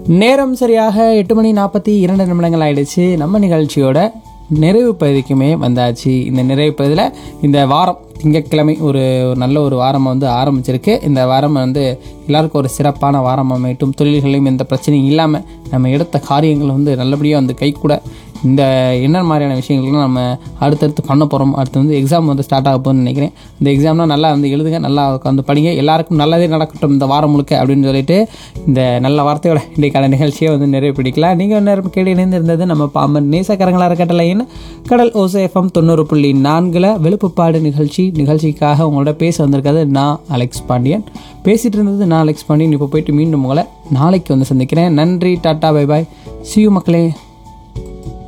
நேரம் சரியாக எட்டு மணி நாற்பத்தி இரண்டு நிமிடங்கள் ஆயிடுச்சு நம்ம நிகழ்ச்சியோட நிறைவு பகுதிக்குமே வந்தாச்சு இந்த நிறைவு பகுதியில் இந்த வாரம் திங்கட்கிழமை ஒரு ஒரு நல்ல ஒரு வாரம் வந்து ஆரம்பிச்சிருக்கு இந்த வாரம் வந்து எல்லாருக்கும் ஒரு சிறப்பான வாரம் அமையட்டும் தொழில்களையும் எந்த பிரச்சனையும் இல்லாமல் நம்ம எடுத்த காரியங்கள் வந்து நல்லபடியாக வந்து கை கூட இந்த என்ன மாதிரியான விஷயங்கள்லாம் நம்ம அடுத்தடுத்து பண்ண போகிறோம் அடுத்து வந்து எக்ஸாம் வந்து ஸ்டார்ட் ஆக போகுதுன்னு நினைக்கிறேன் இந்த எக்ஸாம்லாம் நல்லா வந்து எழுதுங்க நல்லா உட்காந்து படிங்க எல்லாருக்கும் நல்லதே நடக்கட்டும் இந்த வாரம் முழுக்க அப்படின்னு சொல்லிட்டு இந்த நல்ல வார்த்தையோட இன்றைக்கான நிகழ்ச்சியை வந்து நிறைவு பிடிக்கலாம் நீங்கள் நேரம் கேட்டு இணைந்திருந்தது நம்ம பாம்பன் நேசக்கரங்களாக இருக்கட்டலைன்னு கடல் ஓசேஃபம் தொண்ணூறு புள்ளி நான்கில் வெளுப்புப்பாடு நிகழ்ச்சி நிகழ்ச்சிக்காக உங்களோட பேச வந்திருக்கிறது நான் அலெக்ஸ் பாண்டியன் பேசிகிட்டு இருந்தது நான் அலெக்ஸ் பாண்டியன் இப்போ போயிட்டு மீண்டும் உங்களை நாளைக்கு வந்து சந்திக்கிறேன் நன்றி டாட்டா பை பாய் சியூ மக்களே